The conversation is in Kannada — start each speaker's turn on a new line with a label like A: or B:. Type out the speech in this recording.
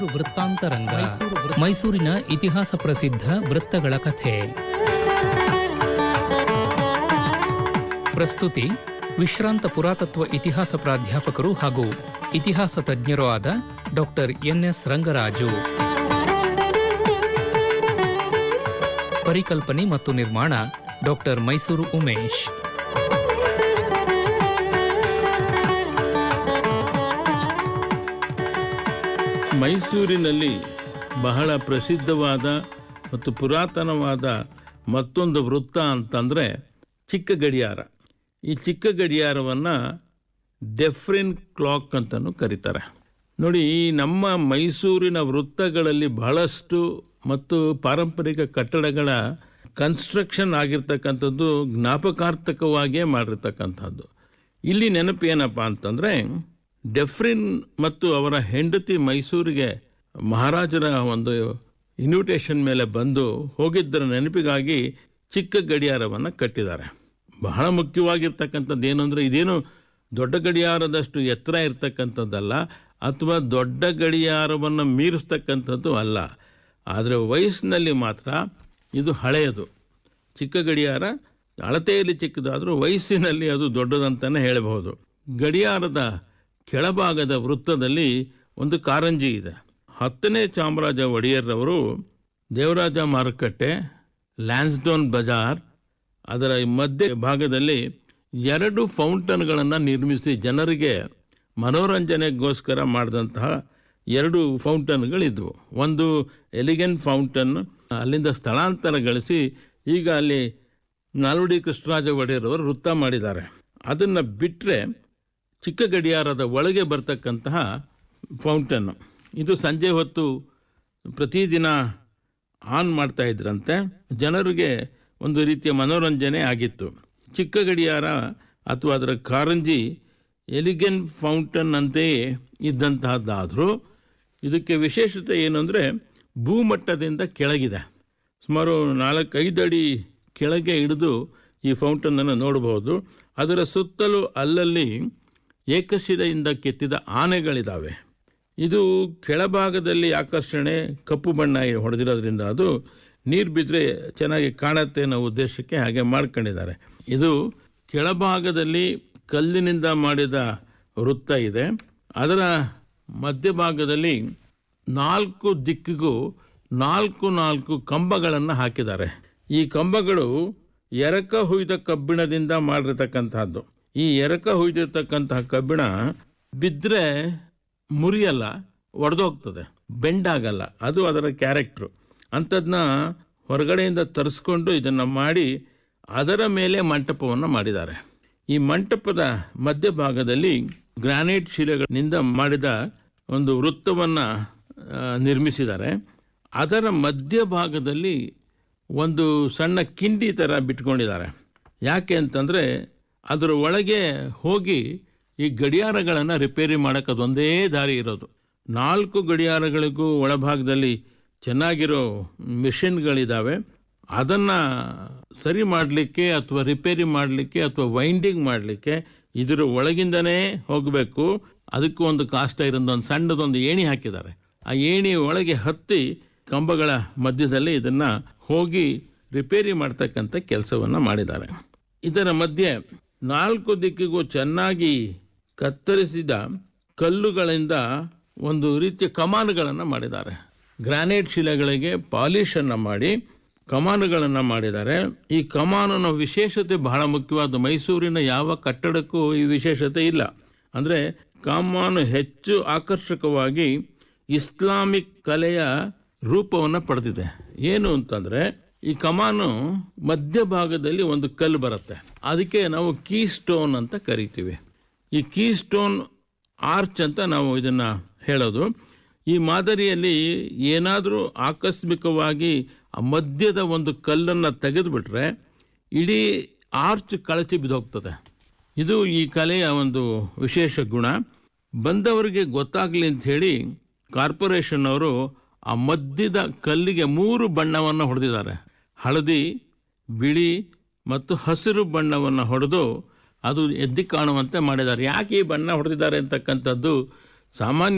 A: ವೃತ್ತಾಂತರಂಗ ಮೈಸೂರಿನ ಇತಿಹಾಸ ಪ್ರಸಿದ್ಧ ವೃತ್ತಗಳ ಕಥೆ ಪ್ರಸ್ತುತಿ ವಿಶ್ರಾಂತ ಪುರಾತತ್ವ ಇತಿಹಾಸ ಪ್ರಾಧ್ಯಾಪಕರು ಹಾಗೂ ಇತಿಹಾಸ ತಜ್ಞರೂ ಆದ ಡಾಕ್ಟರ್ ಎನ್ಎಸ್ ರಂಗರಾಜು ಪರಿಕಲ್ಪನೆ ಮತ್ತು ನಿರ್ಮಾಣ ಡಾಕ್ಟರ್ ಮೈಸೂರು ಉಮೇಶ್
B: ಮೈಸೂರಿನಲ್ಲಿ ಬಹಳ ಪ್ರಸಿದ್ಧವಾದ ಮತ್ತು ಪುರಾತನವಾದ ಮತ್ತೊಂದು ವೃತ್ತ ಅಂತಂದರೆ ಚಿಕ್ಕ ಗಡಿಯಾರ ಈ ಚಿಕ್ಕ ಗಡಿಯಾರವನ್ನು ಡೆಫ್ರಿನ್ ಕ್ಲಾಕ್ ಅಂತಲೂ ಕರೀತಾರೆ ನೋಡಿ ಈ ನಮ್ಮ ಮೈಸೂರಿನ ವೃತ್ತಗಳಲ್ಲಿ ಬಹಳಷ್ಟು ಮತ್ತು ಪಾರಂಪರಿಕ ಕಟ್ಟಡಗಳ ಕನ್ಸ್ಟ್ರಕ್ಷನ್ ಆಗಿರ್ತಕ್ಕಂಥದ್ದು ಜ್ಞಾಪಕಾರ್ಥಕವಾಗಿಯೇ ಮಾಡಿರ್ತಕ್ಕಂಥದ್ದು ಇಲ್ಲಿ ನೆನಪು ಏನಪ್ಪ ಅಂತಂದರೆ ಡೆಫ್ರಿನ್ ಮತ್ತು ಅವರ ಹೆಂಡತಿ ಮೈಸೂರಿಗೆ ಮಹಾರಾಜರ ಒಂದು ಇನ್ವಿಟೇಷನ್ ಮೇಲೆ ಬಂದು ಹೋಗಿದ್ದರ ನೆನಪಿಗಾಗಿ ಚಿಕ್ಕ ಗಡಿಯಾರವನ್ನು ಕಟ್ಟಿದ್ದಾರೆ ಬಹಳ ಮುಖ್ಯವಾಗಿರ್ತಕ್ಕಂಥದ್ದು ಏನು ಅಂದರೆ ಇದೇನು ದೊಡ್ಡ ಗಡಿಯಾರದಷ್ಟು ಎತ್ತರ ಇರ್ತಕ್ಕಂಥದ್ದಲ್ಲ ಅಥವಾ ದೊಡ್ಡ ಗಡಿಯಾರವನ್ನು ಮೀರಿಸ್ತಕ್ಕಂಥದ್ದು ಅಲ್ಲ ಆದರೆ ವಯಸ್ಸಿನಲ್ಲಿ ಮಾತ್ರ ಇದು ಹಳೆಯದು ಚಿಕ್ಕ ಗಡಿಯಾರ ಅಳತೆಯಲ್ಲಿ ಚಿಕ್ಕದಾದರೂ ವಯಸ್ಸಿನಲ್ಲಿ ಅದು ದೊಡ್ಡದಂತಲೇ ಹೇಳಬಹುದು ಗಡಿಯಾರದ ಕೆಳಭಾಗದ ವೃತ್ತದಲ್ಲಿ ಒಂದು ಕಾರಂಜಿ ಇದೆ ಹತ್ತನೇ ಚಾಮರಾಜ ಒಡೆಯರ್ರವರು ದೇವರಾಜ ಮಾರುಕಟ್ಟೆ ಲ್ಯಾನ್ಸ್ಡೋನ್ ಬಜಾರ್ ಅದರ ಮಧ್ಯ ಭಾಗದಲ್ಲಿ ಎರಡು ಫೌಂಟನ್ಗಳನ್ನು ನಿರ್ಮಿಸಿ ಜನರಿಗೆ ಮನೋರಂಜನೆಗೋಸ್ಕರ ಮಾಡಿದಂತಹ ಎರಡು ಫೌಂಟನ್ಗಳಿದ್ವು ಒಂದು ಎಲಿಗೆನ್ ಫೌಂಟನ್ ಅಲ್ಲಿಂದ ಸ್ಥಳಾಂತರಗೊಳಿಸಿ ಈಗ ಅಲ್ಲಿ ನಾಲ್ವಡಿ ಕೃಷ್ಣರಾಜ ಒಡೆಯರವರು ವೃತ್ತ ಮಾಡಿದ್ದಾರೆ ಅದನ್ನು ಬಿಟ್ಟರೆ ಚಿಕ್ಕ ಗಡಿಯಾರದ ಒಳಗೆ ಬರ್ತಕ್ಕಂತಹ ಫೌಂಟನ್ ಇದು ಸಂಜೆ ಹೊತ್ತು ಪ್ರತಿದಿನ ಆನ್ ಮಾಡ್ತಾ ಇದ್ರಂತೆ ಜನರಿಗೆ ಒಂದು ರೀತಿಯ ಮನೋರಂಜನೆ ಆಗಿತ್ತು ಚಿಕ್ಕ ಗಡಿಯಾರ ಅಥವಾ ಅದರ ಕಾರಂಜಿ ಎಲಿಗೆನ್ ಫೌಂಟನ್ ಅಂತೆಯೇ ಇದ್ದಂತಹದ್ದಾದರೂ ಇದಕ್ಕೆ ವಿಶೇಷತೆ ಏನು ಅಂದರೆ ಭೂಮಟ್ಟದಿಂದ ಕೆಳಗಿದೆ ಸುಮಾರು ನಾಲ್ಕೈದು ಅಡಿ ಕೆಳಗೆ ಹಿಡಿದು ಈ ಫೌಂಟನನ್ನು ನೋಡಬಹುದು ಅದರ ಸುತ್ತಲೂ ಅಲ್ಲಲ್ಲಿ ಏಕಶಿಲೆಯಿಂದ ಕೆತ್ತಿದ ಆನೆಗಳಿದ್ದಾವೆ ಇದು ಕೆಳಭಾಗದಲ್ಲಿ ಆಕರ್ಷಣೆ ಕಪ್ಪು ಬಣ್ಣ ಹೊಡೆದಿರೋದ್ರಿಂದ ಅದು ನೀರು ಬಿದ್ದರೆ ಚೆನ್ನಾಗಿ ಕಾಣುತ್ತೆ ಅನ್ನೋ ಉದ್ದೇಶಕ್ಕೆ ಹಾಗೆ ಮಾಡ್ಕೊಂಡಿದ್ದಾರೆ ಇದು ಕೆಳಭಾಗದಲ್ಲಿ ಕಲ್ಲಿನಿಂದ ಮಾಡಿದ ವೃತ್ತ ಇದೆ ಅದರ ಮಧ್ಯಭಾಗದಲ್ಲಿ ನಾಲ್ಕು ದಿಕ್ಕಿಗೂ ನಾಲ್ಕು ನಾಲ್ಕು ಕಂಬಗಳನ್ನು ಹಾಕಿದ್ದಾರೆ ಈ ಕಂಬಗಳು ಎರಕ ಹುಯ್ದ ಕಬ್ಬಿಣದಿಂದ ಮಾಡಿರ್ತಕ್ಕಂತಹದ್ದು ಈ ಎರಕ ಹುಯ್ದಿರ್ತಕ್ಕಂತಹ ಕಬ್ಬಿಣ ಬಿದ್ದರೆ ಮುರಿಯಲ್ಲ ಒಡೆದೋಗ್ತದೆ ಬೆಂಡಾಗಲ್ಲ ಅದು ಅದರ ಕ್ಯಾರೆಕ್ಟ್ರು ಅಂಥದನ್ನ ಹೊರಗಡೆಯಿಂದ ತರಿಸ್ಕೊಂಡು ಇದನ್ನು ಮಾಡಿ ಅದರ ಮೇಲೆ ಮಂಟಪವನ್ನು ಮಾಡಿದ್ದಾರೆ ಈ ಮಂಟಪದ ಮಧ್ಯಭಾಗದಲ್ಲಿ ಗ್ರಾನೈಟ್ ಶಿಲೆಗಳಿಂದ ಮಾಡಿದ ಒಂದು ವೃತ್ತವನ್ನು ನಿರ್ಮಿಸಿದ್ದಾರೆ ಅದರ ಮಧ್ಯಭಾಗದಲ್ಲಿ ಒಂದು ಸಣ್ಣ ಕಿಂಡಿ ಥರ ಬಿಟ್ಕೊಂಡಿದ್ದಾರೆ ಯಾಕೆ ಅಂತಂದರೆ ಅದರ ಒಳಗೆ ಹೋಗಿ ಈ ಗಡಿಯಾರಗಳನ್ನು ರಿಪೇರಿ ಮಾಡೋಕ್ಕೆ ಅದೊಂದೇ ದಾರಿ ಇರೋದು ನಾಲ್ಕು ಗಡಿಯಾರಗಳಿಗೂ ಒಳಭಾಗದಲ್ಲಿ ಚೆನ್ನಾಗಿರೋ ಮಿಷಿನ್ಗಳಿದ್ದಾವೆ ಅದನ್ನು ಸರಿ ಮಾಡಲಿಕ್ಕೆ ಅಥವಾ ರಿಪೇರಿ ಮಾಡಲಿಕ್ಕೆ ಅಥವಾ ವೈಂಡಿಂಗ್ ಮಾಡಲಿಕ್ಕೆ ಇದರ ಒಳಗಿಂದನೇ ಹೋಗಬೇಕು ಅದಕ್ಕೂ ಒಂದು ಕಾಷ್ಟ ಇರೋದು ಒಂದು ಸಣ್ಣದೊಂದು ಏಣಿ ಹಾಕಿದ್ದಾರೆ ಆ ಏಣಿ ಒಳಗೆ ಹತ್ತಿ ಕಂಬಗಳ ಮಧ್ಯದಲ್ಲಿ ಇದನ್ನು ಹೋಗಿ ರಿಪೇರಿ ಮಾಡ್ತಕ್ಕಂಥ ಕೆಲಸವನ್ನು ಮಾಡಿದ್ದಾರೆ ಇದರ ಮಧ್ಯೆ ನಾಲ್ಕು ದಿಕ್ಕಿಗೂ ಚೆನ್ನಾಗಿ ಕತ್ತರಿಸಿದ ಕಲ್ಲುಗಳಿಂದ ಒಂದು ರೀತಿಯ ಕಮಾನುಗಳನ್ನು ಮಾಡಿದ್ದಾರೆ ಗ್ರಾನೈಟ್ ಶಿಲೆಗಳಿಗೆ ಪಾಲಿಷನ್ನು ಮಾಡಿ ಕಮಾನುಗಳನ್ನು ಮಾಡಿದ್ದಾರೆ ಈ ಕಮಾನಿನ ವಿಶೇಷತೆ ಬಹಳ ಮುಖ್ಯವಾದ ಮೈಸೂರಿನ ಯಾವ ಕಟ್ಟಡಕ್ಕೂ ಈ ವಿಶೇಷತೆ ಇಲ್ಲ ಅಂದರೆ ಕಮಾನು ಹೆಚ್ಚು ಆಕರ್ಷಕವಾಗಿ ಇಸ್ಲಾಮಿಕ್ ಕಲೆಯ ರೂಪವನ್ನು ಪಡೆದಿದೆ ಏನು ಅಂತಂದರೆ ಈ ಕಮಾನು ಮಧ್ಯಭಾಗದಲ್ಲಿ ಒಂದು ಕಲ್ಲು ಬರುತ್ತೆ ಅದಕ್ಕೆ ನಾವು ಕೀ ಸ್ಟೋನ್ ಅಂತ ಕರಿತೀವಿ ಈ ಕೀ ಸ್ಟೋನ್ ಆರ್ಚ್ ಅಂತ ನಾವು ಇದನ್ನು ಹೇಳೋದು ಈ ಮಾದರಿಯಲ್ಲಿ ಏನಾದರೂ ಆಕಸ್ಮಿಕವಾಗಿ ಆ ಮಧ್ಯದ ಒಂದು ಕಲ್ಲನ್ನು ತೆಗೆದುಬಿಟ್ರೆ ಇಡೀ ಆರ್ಚ್ ಕಳಚಿ ಬಿದ್ದೋಗ್ತದೆ ಇದು ಈ ಕಲೆಯ ಒಂದು ವಿಶೇಷ ಗುಣ ಬಂದವರಿಗೆ ಗೊತ್ತಾಗಲಿ ಅಂತ ಹೇಳಿ ಕಾರ್ಪೊರೇಷನ್ ಅವರು ಆ ಮಧ್ಯದ ಕಲ್ಲಿಗೆ ಮೂರು ಬಣ್ಣವನ್ನು ಹೊಡೆದಿದ್ದಾರೆ ಹಳದಿ ಬಿಳಿ ಮತ್ತು ಹಸಿರು ಬಣ್ಣವನ್ನು ಹೊಡೆದು ಅದು ಎದ್ದಿ ಕಾಣುವಂತೆ ಮಾಡಿದ್ದಾರೆ ಯಾಕೆ ಈ ಬಣ್ಣ ಹೊಡೆದಿದ್ದಾರೆ ಅಂತಕ್ಕಂಥದ್ದು ಸಾಮಾನ್ಯ